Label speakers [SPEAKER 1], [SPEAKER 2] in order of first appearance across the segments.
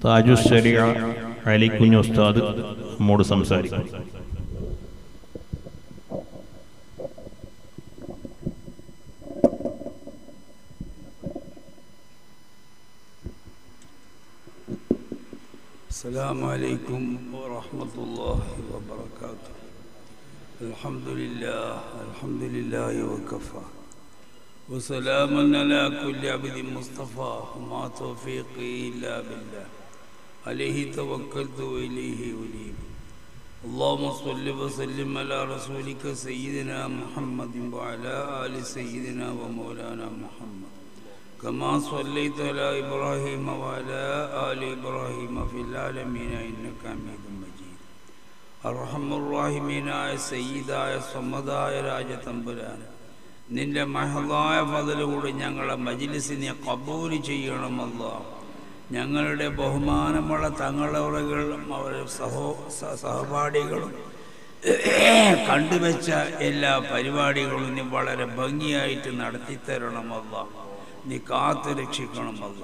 [SPEAKER 1] താജു ശരിയ അലിക്കുഞ്ഞ് ഉസ്താദ് നമ്മോട് സംസാരിക്കും
[SPEAKER 2] السلام عليكم ورحمة الله وبركاته الحمد لله الحمد لله وكفى وسلام على كل عبد مصطفى وما توفيقي إلا بالله عليه توكلت وإليه أنيب اللهم صل وسلم على رسولك سيدنا محمد وعلى آل سيدنا ومولانا محمد كما صليت على إبراهيم وعلى آل إبراهيم في العالمين إنك حميد مجيد അർഹം റാഹിമീനായ സയ്യിദായ സ്വമതായ രാജതമ്പുരാൻ നിന്റെ മഹതായ ഫതലുകൂടി ഞങ്ങളെ മജിലിസിനെ കബൂല് ചെയ്യണമല്ല ഞങ്ങളുടെ ബഹുമാനമുള്ള തങ്ങളവറകൾ അവരുടെ സഹോ സ- സഹപാഠികളും കണ്ടുവച്ച എല്ലാ പരിപാടികളും നീ വളരെ ഭംഗിയായിട്ട് നടത്തിത്തരണമല്ല നീ കാത്തു രക്ഷിക്കണമല്ല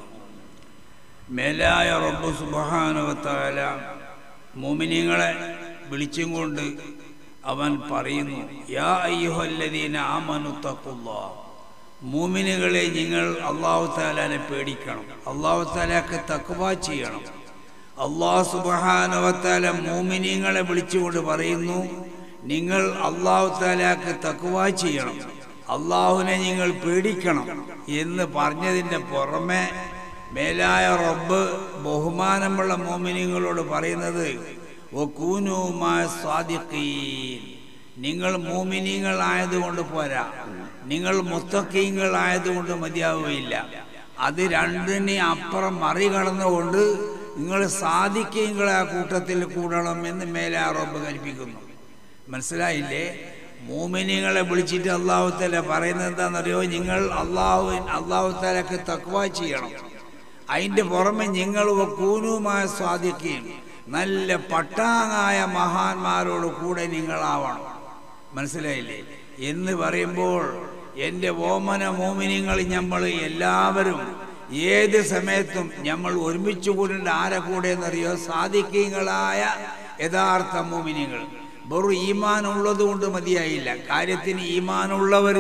[SPEAKER 2] മേലായ റബ്ബു സുബാനുവത്താല മോമിനിങ്ങളെ വിളിച്ചും കൊണ്ട് അവൻ പറയുന്നു യാ അയ്യുഹല്ലദീന ആമനു തഖുല്ലാ മൂമിനുകളെ നിങ്ങൾ അള്ളാഹു താലാനെ പേടിക്കണം അള്ളാഹു താലാക്ക് തക്കുവ ചെയ്യണം അള്ളാഹു സുബഹാനുവത്താല മൂമിനിങ്ങളെ വിളിച്ചുകൊണ്ട് പറയുന്നു നിങ്ങൾ അള്ളാഹു താലാക്ക് തക്കുവ ചെയ്യണം അള്ളാഹുവിനെ നിങ്ങൾ പേടിക്കണം എന്ന് പറഞ്ഞതിൻ്റെ പുറമെ മേലായ റബ്ബ് ബഹുമാനമുള്ള മോമിനിങ്ങളോട് പറയുന്നത് ഒക്കൂനുമായ സ്വാദിക്കീൻ നിങ്ങൾ മോമിനിങ്ങളായതുകൊണ്ട് പോരാ നിങ്ങൾ മുത്തക്കീങ്ങളായതുകൊണ്ട് മതിയാവുകയില്ല അത് രണ്ടിനെ അപ്പുറം മറികടന്നുകൊണ്ട് നിങ്ങൾ സാധിക്കീങ്ങളെ ആ കൂട്ടത്തിൽ കൂടണം എന്ന് മേലെ ആ റബ്ബ് കൽപ്പിക്കുന്നു മനസ്സിലായില്ലേ മോമിനിങ്ങളെ വിളിച്ചിട്ട് അള്ളാഹുത്തല പറയുന്നത് എന്താണെന്നറിയോ നിങ്ങൾ അള്ളാഹു അള്ളാഹുത്തലക്ക് തക്വ ചെയ്യണം അതിൻ്റെ പുറമെ നിങ്ങൾ കൂനുമായ സ്വാധിക്കുകയും നല്ല പട്ടാങ്ങായ മഹാന്മാരോട് കൂടെ നിങ്ങളാവണം മനസ്സിലായില്ലേ എന്ന് പറയുമ്പോൾ എൻ്റെ ഓമന മോമിനിങ്ങൾ നമ്മൾ എല്ലാവരും ഏത് സമയത്തും നമ്മൾ ഒരുമിച്ച് കൂടേണ്ട ആരെ കൂടെ എന്നറിയോ സാധിക്കങ്ങളായ യഥാർത്ഥ മോമിനികൾ വെറും ഈമാൻ ഉള്ളത് കൊണ്ട് മതിയായില്ല കാര്യത്തിന് ഈമാനുള്ളവർ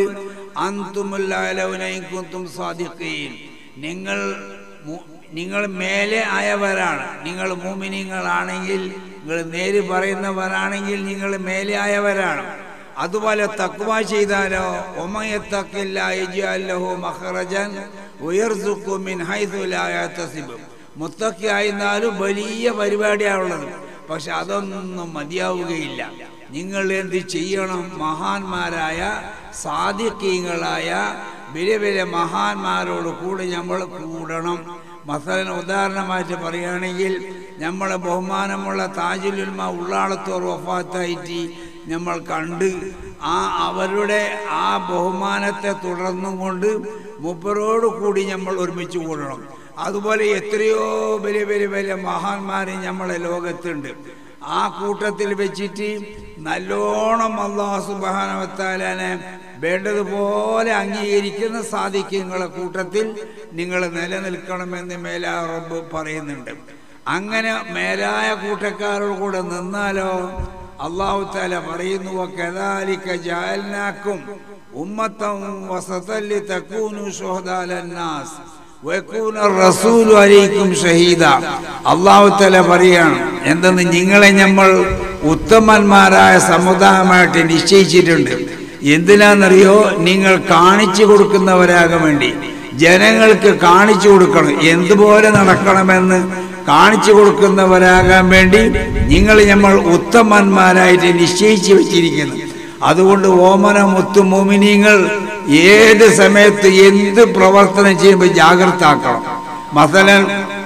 [SPEAKER 2] അന്തുമുല്ലാലവനൈക്കും സാധിക്കുകയും നിങ്ങൾ മു- നിങ്ങൾ മേലെ ആയവരാണ് നിങ്ങൾ മൂമിനിങ്ങളാണെങ്കിൽ നിങ്ങൾ നേര് പറയുന്നവരാണെങ്കിൽ നിങ്ങൾ മേലെ ആയവരാണ് അതുപോലെ തക്വ ചെയ്താലോ ഒമയത്തക്കില്ലഹു മഹറജൻ ഉയർസുക്കുമിൻ ഹൈസുലായത്തസിബ് മുത്തക്കി ആയിരുന്നാലും വലിയ പരിപാടിയാണുള്ളത് പക്ഷെ അതൊന്നും മതിയാവുകയില്ല നിങ്ങൾ എന്ത് ചെയ്യണം മഹാന്മാരായ സാധിക്കീങ്ങളായ വലിയ വലിയ മഹാന്മാരോട് കൂടി നമ്മൾ കൂടണം മസലൻ ഉദാഹരണമായിട്ട് പറയുകയാണെങ്കിൽ നമ്മളെ ബഹുമാനമുള്ള താജുലുൽമ ഉള്ളാളത്തോർ വഫാത്തായിട്ട് നമ്മൾ കണ്ട് ആ അവരുടെ ആ ബഹുമാനത്തെ തുടർന്നും കൊണ്ട് മുപ്പരോട് കൂടി നമ്മൾ ഒരുമിച്ച് കൂടണം അതുപോലെ എത്രയോ വലിയ വലിയ വലിയ മഹാന്മാർ നമ്മളെ ലോകത്തുണ്ട് ആ കൂട്ടത്തിൽ വെച്ചിട്ട് നല്ലോണം അള്ളാഹു സുബാനവത്താലാനെ വേണ്ടതുപോലെ അംഗീകരിക്കുന്ന സാധിക്കങ്ങളെ കൂട്ടത്തിൽ നിങ്ങൾ നിലനിൽക്കണമെന്ന് മേലാ റബ്ബ് പറയുന്നുണ്ട് അങ്ങനെ മേലായ കൂട്ടക്കാരോട് കൂടെ നിന്നാലോ അള്ളാഹു താല പറയുന്നു കദാലിക ജാൽനാക്കും ഉമ്മത്തം വസതല്ലി തക്കൂനു ഷുഹദാലന്നാസ് വയക്കൂന റസൂലു അലൈക്കും ഷഹീദ അള്ളാഹു തല പറയാണ് എന്തെന്ന് നിങ്ങളെ നമ്മൾ ഉത്തമന്മാരായ സമുദായമായിട്ട് നിശ്ചയിച്ചിട്ടുണ്ട് എന്തിനാണെന്നറിയോ നിങ്ങൾ കാണിച്ചു കൊടുക്കുന്നവരാകാൻ വേണ്ടി ജനങ്ങൾക്ക് കാണിച്ചു കൊടുക്കണം എന്തുപോലെ നടക്കണമെന്ന് കാണിച്ചു കൊടുക്കുന്നവരാകാൻ വേണ്ടി നിങ്ങൾ നമ്മൾ ഉത്തമന്മാരായിട്ട് നിശ്ചയിച്ചു വെച്ചിരിക്കുന്നു അതുകൊണ്ട് ഓമന മുത്തു മോമിനിങ്ങൾ ഏത് സമയത്ത് എന്ത് പ്രവർത്തനം ചെയ്യുമ്പോൾ ജാഗ്രത ആക്കണം മസലൻ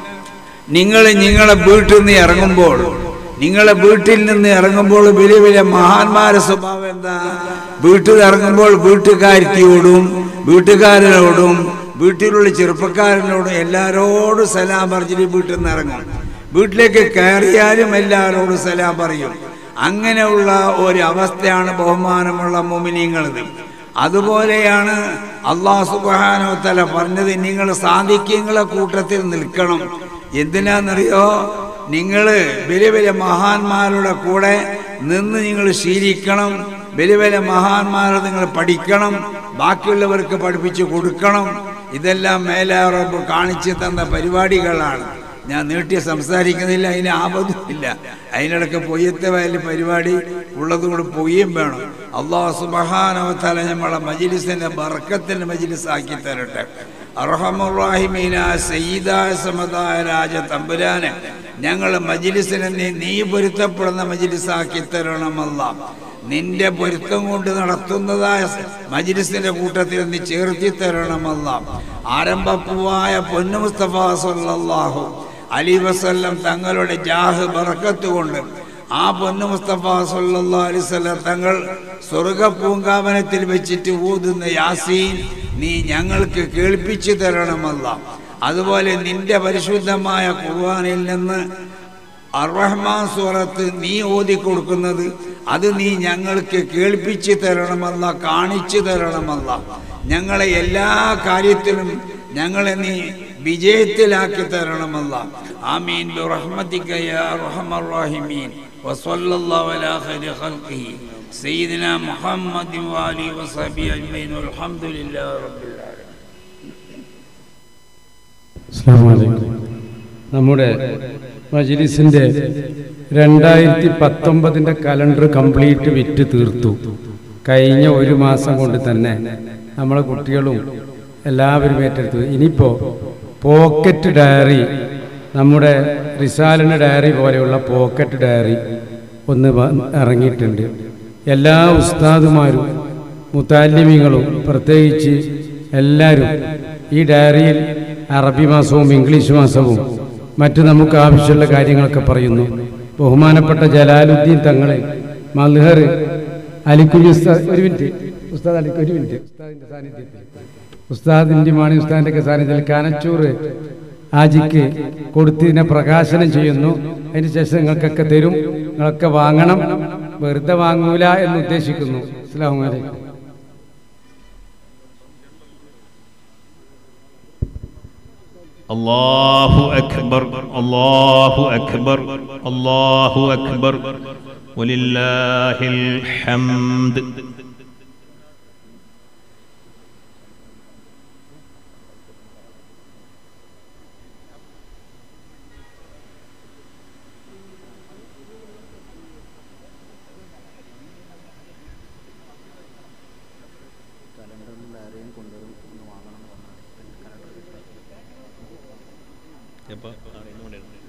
[SPEAKER 2] നിങ്ങൾ നിങ്ങളെ വീട്ടിൽ നിന്ന് ഇറങ്ങുമ്പോൾ നിങ്ങളെ വീട്ടിൽ നിന്ന് ഇറങ്ങുമ്പോൾ വലിയ വലിയ മഹാന്മാരുടെ സ്വഭാവം എന്താ വീട്ടിൽ ഇറങ്ങുമ്പോൾ വീട്ടുകാരത്തിയോടും വീട്ടുകാരനോടും വീട്ടിലുള്ള ചെറുപ്പക്കാരനോടും എല്ലാരോടും സലാം പറഞ്ഞിട്ട് വീട്ടിൽ നിന്ന് ഇറങ്ങും വീട്ടിലേക്ക് കയറിയാലും എല്ലാവരോടും സലാം പറയും അങ്ങനെയുള്ള ഒരു അവസ്ഥയാണ് ബഹുമാനമുള്ള മോമിനിങ്ങളത് അതുപോലെയാണ് അള്ളാഹു സുബാനോ തല പറഞ്ഞത് നിങ്ങൾ സാധിക്കങ്ങളെ കൂട്ടത്തിൽ നിൽക്കണം എന്തിനാണെന്നറിയോ നിങ്ങൾ വലിയ വലിയ മഹാന്മാരുടെ കൂടെ നിന്ന് നിങ്ങൾ ശീലിക്കണം വലിയ വലിയ മഹാന്മാരെ നിങ്ങൾ പഠിക്കണം ബാക്കിയുള്ളവർക്ക് പഠിപ്പിച്ചു കൊടുക്കണം ഇതെല്ലാം മേലാറബ് കാണിച്ചു തന്ന പരിപാടികളാണ് ഞാൻ നീട്ടി സംസാരിക്കുന്നില്ല അതിന് ആപത്തുമില്ല അതിനിടയ്ക്ക് പൊയ്യത്തെ വയൽ പരിപാടി ഉള്ളതുകൊണ്ട് പൊയ്യും വേണം അള്ളാഹു സുബഹാനവത്തല നമ്മളെ മജിലിസിന്റെ ബർക്കത്തിന്റെ മജിലിസാക്കി തരട്ടെ അർഹമുറാഹിമീന സയ്യിദായ സമതായ രാജ തമ്പുരാന് ഞങ്ങൾ മജിലിസിനെ നീ നീ പൊരുത്തപ്പെടുന്ന മജിലിസാക്കി തരണമല്ല നിന്റെ പൊരുത്തം കൊണ്ട് നടത്തുന്നതായ മജിലിസിന്റെ കൂട്ടത്തിൽ നീ ചേർത്തി തരണമല്ല ആരംഭപ്പൂവായ പൊന്നു മുസ്തഫ സല്ലല്ലാഹു അലി വസല്ലം തങ്ങളുടെ ജാഹ് ബറക്കത്ത് കൊണ്ട് ആ പൊന്നു മുസ്തഫ സല്ലല്ലാഹു അലൈഹി വസല്ലം തങ്ങൾ സ്വർഗ പൂങ്കാവനത്തിൽ വെച്ചിട്ട് ഊതുന്ന യാസീൻ നീ ഞങ്ങൾക്ക് കേൾപ്പിച്ചു തരണമല്ല അതുപോലെ നിന്റെ പരിശുദ്ധമായ ഖുർആനിൽ നിന്ന് അർറഹ്മാൻ സൂറത്ത് നീ ഓതി കൊടുക്കുന്നത് അത് നീ ഞങ്ങൾക്ക് കേൾപ്പിച്ചു തരണമല്ല കാണിച്ചു തരണമല്ല ഞങ്ങളെ എല്ലാ കാര്യത്തിലും ഞങ്ങളെ നീ വിജയത്തിലാക്കി തരണമല്ല ആമീൻ ബിറഹ്മതിക യാ അർഹമർ റഹീമീൻ വസല്ലല്ലാഹു അലാ ഖൈരി ഖൽഖിഹി സയ്യിദിനാ മുഹമ്മദ് വാലി വസഹബി അജ്മഈൻ വൽഹംദുലില്ലാഹി റബ്ബിൽ ആലമീൻ
[SPEAKER 3] അസ്സലാമു അലൈക്കും നമ്മുടെ മജ്ലിസിന്റെ രണ്ടായിരത്തി പത്തൊമ്പതിന്റെ കലണ്ടർ കംപ്ലീറ്റ് വിറ്റ് തീർത്തു കഴിഞ്ഞ ഒരു മാസം കൊണ്ട് തന്നെ നമ്മളെ കുട്ടികളും എല്ലാവരും ഏറ്റെടുത്തു ഇനിയിപ്പോൾ പോക്കറ്റ് ഡയറി നമ്മുടെ റിസാലിന് ഡയറി പോലെയുള്ള പോക്കറ്റ് ഡയറി ഒന്ന് വ- ഇറങ്ങിയിട്ടുണ്ട് എല്ലാ ഉസ്താദുമാരും മുത്താലിമികളും പ്രത്യേകിച്ച് എല്ലാവരും ഈ ഡയറിയിൽ അറബി മാസവും ഇംഗ്ലീഷ് മാസവും മറ്റു നമുക്ക് ആവശ്യമുള്ള കാര്യങ്ങളൊക്കെ പറയുന്നു ബഹുമാനപ്പെട്ട ജലാലുദ്ദീൻ തങ്ങളെ മൽഹർ അലിക്കുഞ്ഞി ഉസ്താദ് ഒരു മിനിറ്റ് ഉസ്താദ് അലിക്ക് ഒരു മിനിറ്റ് ഉസ്താദിന്റെ സാന്നിധ്യത്തിൽ ഉസ്താദിന്റെ മാണി ഉസ്താദിന്റെ ഒക്കെ സാന്നിധ്യത്തിൽ കാനച്ചൂറ് ആജിക്ക് കൊടുത്തതിനെ പ്രകാശനം ചെയ്യുന്നു അതിന് ശേഷം നിങ്ങൾക്കൊക്കെ തരും നിങ്ങളൊക്കെ വാങ്ങണം വെറുതെ വാങ്ങൂല എന്ന് ഉദ്ദേശിക്കുന്നു അസ്സാം വലൈക്കും
[SPEAKER 1] الله أكبر الله أكبر الله أكبر ولله الحمد എപ്പോൾ